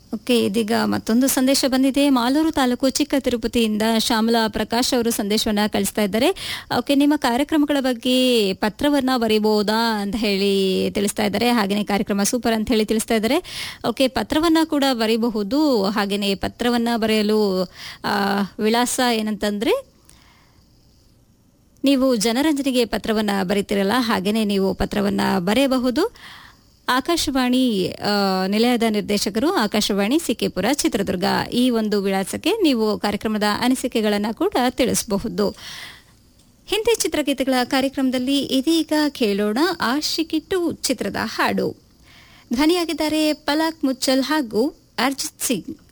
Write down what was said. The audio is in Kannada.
ಓಕೆ ಇದೀಗ ಮತ್ತೊಂದು ಸಂದೇಶ ಬಂದಿದೆ ಮಾಲೂರು ತಾಲೂಕು ಚಿಕ್ಕ ತಿರುಪತಿಯಿಂದ ಶ್ಯಾಮಲಾ ಪ್ರಕಾಶ್ ಅವರು ಸಂದೇಶವನ್ನ ಕಳಿಸ್ತಾ ಇದ್ದಾರೆ ಓಕೆ ನಿಮ್ಮ ಕಾರ್ಯಕ್ರಮಗಳ ಬಗ್ಗೆ ಪತ್ರವನ್ನ ಬರೀಬಹುದಾ ಅಂತ ಹೇಳಿ ತಿಳಿಸ್ತಾ ಇದ್ದಾರೆ ಹಾಗೆಯೇ ಕಾರ್ಯಕ್ರಮ ಸೂಪರ್ ಅಂತ ಹೇಳಿ ತಿಳಿಸ್ತಾ ಇದ್ದಾರೆ ಓಕೆ ಪತ್ರವನ್ನ ಕೂಡ ಬರೀಬಹುದು ಹಾಗೆಯೇ ಪತ್ರವನ್ನ ಬರೆಯಲು ಆ, ವಿಳಾಸ ಏನಂತಂದ್ರೆ ನೀವು ಜನರಂಜನೆಗೆ ಪತ್ರವನ್ನ ಬರೀತಿರಲ್ಲ ಹಾಗೇನೆ ನೀವು ಪತ್ರವನ್ನ ಬರೆಯಬಹುದು ಆಕಾಶವಾಣಿ ಆ, ನಿಲಯದ ನಿರ್ದೇಶಕರು ಆಕಾಶವಾಣಿ ಸಿಕೆಪುರ ಚಿತ್ರದುರ್ಗ ಈ ಒಂದು ವಿಳಾಸಕ್ಕೆ ನೀವು ಕಾರ್ಯಕ್ರಮದ ಅನಿಸಿಕೆಗಳನ್ನು ಕೂಡ ತಿಳಿಸಬಹುದು ಹಿಂದಿ ಚಿತ್ರಗೀತೆಗಳ ಕಾರ್ಯಕ್ರಮದಲ್ಲಿ ಇದೀಗ ಕೇಳೋಣ ಆಶಿಕಿಟ್ಟು ಚಿತ್ರದ ಹಾಡು ಧ್ವನಿಯಾಗಿದ್ದಾರೆ ಪಲಾಕ್ ಮುಚ್ಚಲ್ ಹಾಗೂ ಅರ್ಜಿತ್ ಸಿಂಗ್